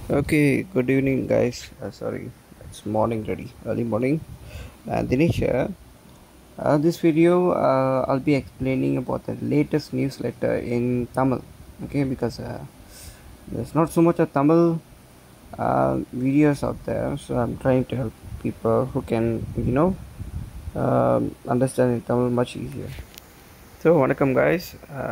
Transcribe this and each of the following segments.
Okay, good evening, guys. Uh, sorry, it's morning already, early morning. Uh, Dinesh here. Uh, this video, uh, I'll be explaining about the latest newsletter in Tamil. Okay, because uh, there's not so much of Tamil uh, videos out there, so I'm trying to help people who can, you know, um, understand in Tamil much easier. So வணக்கம் guys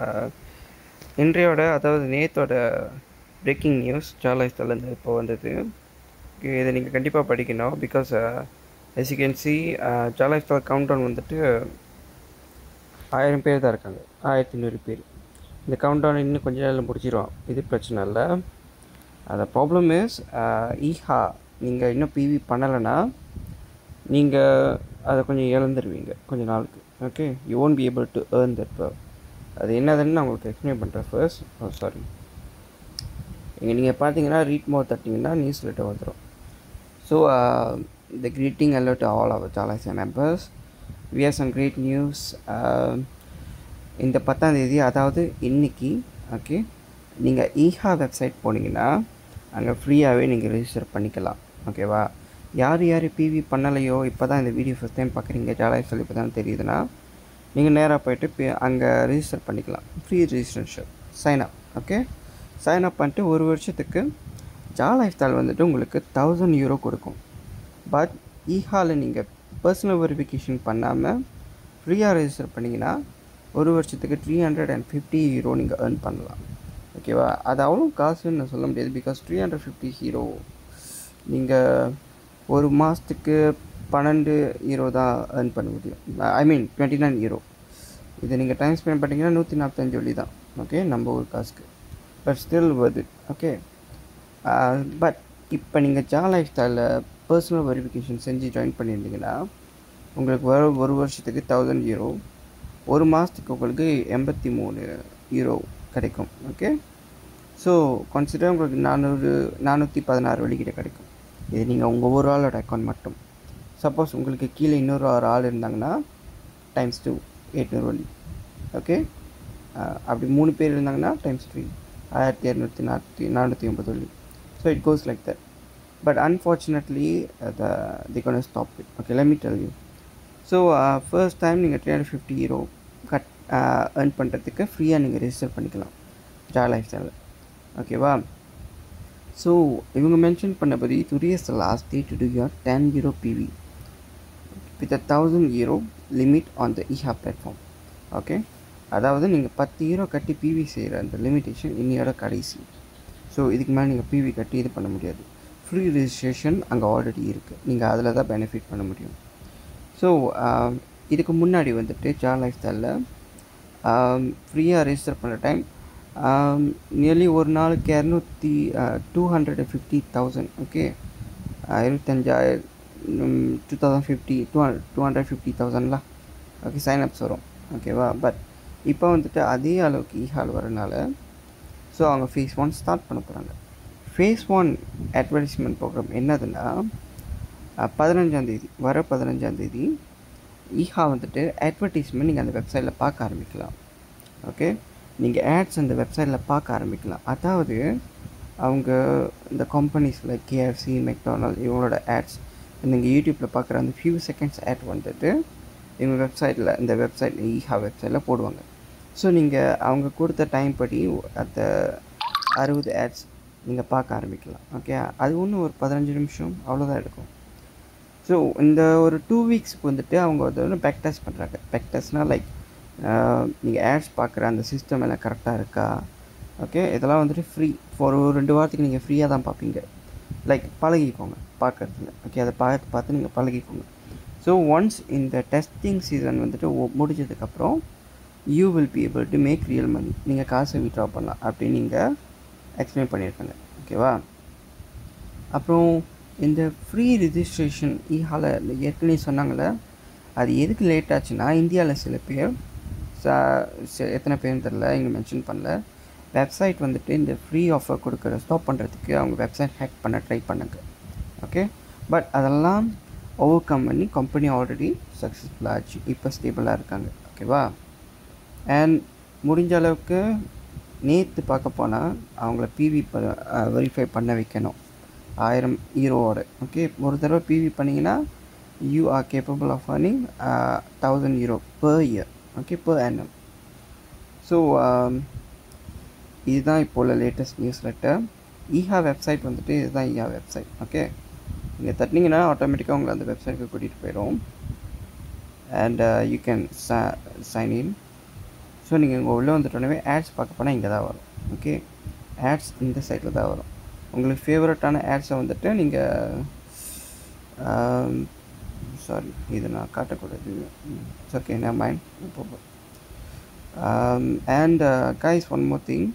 இன்றையோட அதாவது நேத்தோட breaking news சார்லைஸ்லேருந்து இப்போ வந்தது Okay, இதை நீங்கள் கண்டிப்பாக படிக்கணும் because yes you can see சார்லைஸ்டால் கவுண்ட் டவுன் வந்துட்டு ஆயிரம் பேர் தான் இருக்காங்க ஆயிரத்தி நூறு பேர் இந்த கவுண்ட் டவுன் இன்னும் கொஞ்ச நேரம் முடிச்சிடுவோம் இது பிரச்சனை இல்லை அந்த ப்ராப்ளம் இஸ் ஈஹா நீங்கள் இன்னும் பிவி பண்ணலைன்னா நீங்கள் அதை கொஞ்சம் இழந்துருவீங்க கொஞ்ச நாளுக்கு okay you won't be able to earn that per அது என்னதுன்னு நான் உங்களுக்கு எக்ஸ்பிளைன் பண்ணுறேன் ஃபர்ஸ்ட் ஓ சாரி இங்கே நீங்கள் பார்த்தீங்கன்னா ரீட் மோர் தட்டிங்கன்னா நியூஸ் லெட்டர் வந்துடும் so the greeting hello to all our சாலாசியா members we are some great news இந்த பத்தாம் தேதி அதாவது இன்னைக்கு ஓகே நீங்கள் ஈஹா வெப்சைட் போனீங்கன்னா அங்கே ஃப்ரீயாகவே நீங்கள் ரெஜிஸ்டர் பண்ணிக்கலாம் ஓகேவா யார் யார் பிவி பண்ணலையோ இப்போ தான் இந்த வீடியோ ஃபஸ்ட் டைம் பார்க்குறீங்க ஜாலாய் சொல்லி இப்போ தான் தெரியுதுன்னா நீங்கள் நேராக போயிட்டு பி அங்கே ரெஜிஸ்டர் பண்ணிக்கலாம் free registration sign up okay sign up பண்ணிட்டு ஒரு வருஷத்துக்கு ஜா லைஃப் ஸ்டைல் வந்துட்டு உங்களுக்கு தௌசண்ட் யூரோ கொடுக்கும் பட் ஈஹாவில் நீங்கள் பர்சனல் வெரிஃபிகேஷன் பண்ணாமல் ஃப்ரீயாக ரெஜிஸ்டர் பண்ணிங்கன்னா ஒரு வருஷத்துக்கு three hundred and fifty euro நீங்கள் ஏர்ன் பண்ணலாம் ஓகேவா அது அவ்வளோ காசுன்னு நான் சொல்ல முடியாது because three hundred fifty euro நீங்கள் ஒரு மாதத்துக்கு பன்னெண்டு ஹீரோ தான் ஏர்ன் பண்ண முடியும் I mean twenty nine euro இதை நீங்கள் டைம் ஸ்பெண்ட் பண்ணிங்கன்னா நூற்றி நாற்பத்தஞ்சு வழி தான் ஓகே நம்ம ஒரு காசுக்கு பட் ஸ்டில் வருது ஓகே பட் இப்போ நீங்கள் ஜா லைஃப் ஸ்டைலில் பர்சனல் வெரிஃபிகேஷன் செஞ்சு ஜாயின் பண்ணியிருந்தீங்கன்னா உங்களுக்கு வர ஒரு வருஷத்துக்கு தௌசண்ட் ஹீரோ ஒரு மாதத்துக்கு உங்களுக்கு எண்பத்தி மூணு ஹீரோ கிடைக்கும் ஓகே ஸோ கன்சிடர் உங்களுக்கு நானூறு நானூற்றி பதினாறு வழிகிட்ட கிடைக்கும் இது நீங்கள் உங்கள் ஒரு ஆளோட அக்கௌண்ட் மட்டும் சப்போஸ் உங்களுக்கு கீழே இன்னொரு ஒரு ஆள் இருந்தாங்கன்னா டைம்ஸ் டூ எட்நூறு வழி ஓகே அப்படி மூணு பேர் இருந்தாங்கன்னா டைம்ஸ் த்ரீ ஆயிரத்தி இரநூத்தி நாற்பத்தி நானூற்றி ஐம்பது வழி so it goes like that but unfortunately the the கொன் stop it okay let me tell you so first time நீங்கள் த்ரீ ஹண்ட்ரட் ஃபிஃப்டி ஹீரோ கட் ஏர்ன் பண்ணுறதுக்கு ஃப்ரீயாக நீங்கள் ரெஜிஸ்டர் பண்ணிக்கலாம் ஜா லைஃப் ஸ்டைலில் ஓகேவா ஸோ இவங்க மென்ஷன் பண்ணபடி today is the last day to do your ten euro PV with a thousand euro limit on the இஹா பிளாட்ஃபார்ம் ஓகே அதாவது நீங்கள் பத்து ஹீரோ கட்டி பிவி செய்கிற அந்த லிமிட்டேஷன் இன்னையோட கடைசி ஸோ இதுக்கு மேலே நீங்கள் பிவி கட்டி இது பண்ண முடியாது ஃப்ரீ ரெஜிஸ்ட்ரேஷன் அங்கே ஆல்ரெடி இருக்குது நீங்கள் அதில் தான் பெனிஃபிட் பண்ண முடியும் ஸோ இதுக்கு முன்னாடி வந்துட்டு ஜா லைஃப் ஸ்டைலில் ஃப்ரீயாக ரெஜிஸ்டர் பண்ணுற டைம் நியர்லி ஒரு நாளுக்கு இரநூத்தி two hundred fifty thousand okay இருபத்தஞ்சாயிரம் two thousand fifty two two hundred fifty தௌசண்ட்லாம் ஓகே சைன்அப்ஸ் வரும் ஓகேவா பட் இப்போ வந்துட்டு அதே அளவுக்கு ஈஹால் வரனால ஸோ அவங்க ஃபேஸ் ஒன் ஸ்டார்ட் பண்ண போகிறாங்க ஃபேஸ் ஒன் அட்வர்டைஸ்மெண்ட் ப்ரோக்ராம் என்னதுன்னா பதினஞ்சாந்தேதி வர பதினஞ்சாந்தேதி ஈஹா வந்துட்டு அட்வர்டைஸ்மெண்ட் நீங்கள் அந்த வெப்சைட்டில் பார்க்க ஆரம்பிக்கலாம் ஓகே நீங்கள் ஆட்ஸ் அந்த வெப்சைட்டில் பார்க்க ஆரம்பிக்கலாம் அதாவது அவங்க இந்த கம்பெனிஸில் கேஎஃப்சி மெக்டானல் இவங்களோட ஆட்ஸ் நீங்கள் யூடியூப்பில் பார்க்குற அந்த ஃபியூ செகண்ட்ஸ் ஆட் வந்துட்டு இவங்க வெப்சைட்டில் இந்த வெப்சைட் ஈஹா வெப்சைட்டில் போடுவாங்க ஸோ நீங்கள் அவங்க கொடுத்த டைம் படி அந்த அறுபது ஆட்ஸ் நீங்கள் பார்க்க ஆரம்பிக்கலாம் ஓகே அது ஒன்றும் ஒரு பதினஞ்சு நிமிஷம் அவ்வளோதான் எடுக்கும் ஸோ இந்த ஒரு டூ வீக்ஸ்க்கு வந்துட்டு அவங்க வந்து பேக் டெஸ்ட் பண்ணுறாங்க பேக் டெஸ்ட்னால் லைக் நீங்கள் ஆட்ஸ் பார்க்குற அந்த சிஸ்டம் எல்லாம் கரெக்டாக இருக்கா ஓகே இதெல்லாம் வந்துட்டு ஃப்ரீ ஒரு ஒரு ரெண்டு வாரத்துக்கு நீங்கள் ஃப்ரீயாக தான் பார்ப்பீங்க லைக் பழகிக்கோங்க பார்க்குறதுல ஓகே அதை பார்த்து பார்த்து நீங்கள் பழகிக்கோங்க ஸோ ஒன்ஸ் இந்த டெஸ்டிங் சீசன் வந்துட்டு முடிஞ்சதுக்கப்புறம் you will be able to make real money நீங்கள் காசை விட்ரா பண்ணலாம் அப்படின்னு நீங்கள் எக்ஸ்பிளைன் பண்ணியிருக்காங்க ஓகேவா அப்புறம் இந்த ஃப்ரீ ரிஜிஸ்ட்ரேஷன் ஈஹால ஏற்கனவே சொன்னாங்களே அது எதுக்கு லேட் ஆச்சுன்னா இந்தியாவில் சில பேர் எத்தனை பேர்னு தெரில இங்கே மென்ஷன் பண்ணல வெப்சைட் வந்துட்டு இந்த ஃப்ரீ ஆஃபர் கொடுக்குற ஸ்டாப் பண்ணுறதுக்கு அவங்க வெப்சைட் ஹேக் பண்ண ட்ரை பண்ணாங்க ஓகே பட் அதெல்லாம் ஓவர் கம் பண்ணி கம்பெனி ஆல்ரெடி சக்ஸஸ்ஃபுல்லாக ஆச்சு இப்போ ஸ்டேபிளாக இருக்காங்க ஓகேவா அண்ட் முடிஞ்ச அளவுக்கு நேற்று பார்க்க போனால் அவங்கள பிவி ப வெரிஃபை பண்ண வைக்கணும் ஆயிரம் ஹீரோவோட ஓகே ஒரு தடவை பிவி பண்ணிங்கன்னா you are capable of earning thousand euro per year okay per annum so இதுதான் இப்போ உள்ள லேட்டஸ்ட் நியூஸ் லெட்டர் ஈஹா வெப்சைட் வந்துட்டு இதுதான் ஈஹா வெப்சைட் ஓகே நீங்கள் தட்டினீங்கன்னா ஆட்டோமேட்டிக்காக உங்களை அந்த வெப்சைட்டுக்கு கூட்டிகிட்டு போயிடும் and you can sign in so நீங்கள் இங்கே உள்ளே வந்துட்டோன்னே ஆட்ஸ் பார்க்க போனால் இங்கே தான் வரும் ஓகே ஆட்ஸ் இந்த சைடில் தான் வரும் உங்களுக்கு ஃபேவரட்டான ஆட்ஸை வந்துட்டு நீங்கள் சாரி இது நான் காட்டக்கூடாது இட்ஸ் ஓகே நான் மைண்ட் இப்போ and guys one more thing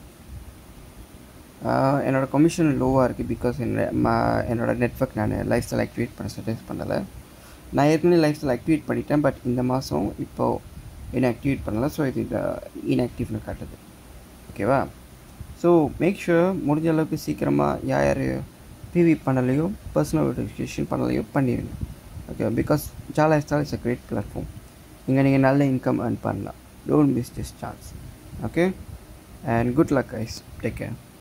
என்னோடய கமிஷன் லோவாக இருக்குது பிகாஸ் என்னோட ம என்னோடய நெட்ஒர்க் நான் லைஃப் ஸ்டைல் ஆக்டிவேட் பண்ண சஜஸ்ட் பண்ணலை நான் ஏற்கனவே லைஃப் ஸ்டைல் ஆக்டிவேட் பண்ணிட்டேன் பட் இந்த மாதம் இப்போது என்ன ஆக்டிவேட் பண்ணலை ஸோ இது இன்ஆக்டிவ்னு காட்டுது ஓகேவா ஸோ மேக் ஷுர் முடிஞ்ச அளவுக்கு சீக்கிரமாக யார் யார் பிவி பண்ணலையோ பர்சனல் வெரிஃபிகேஷன் பண்ணலையோ பண்ணிடுங்க ஓகே பிகாஸ் ஜாலா ஸ்டால் இஸ் அ கிரேட் பிளாட்ஃபார்ம் இங்கே நீங்கள் நல்ல இன்கம் earn பண்ணலாம் don't miss this chance okay and good luck guys take care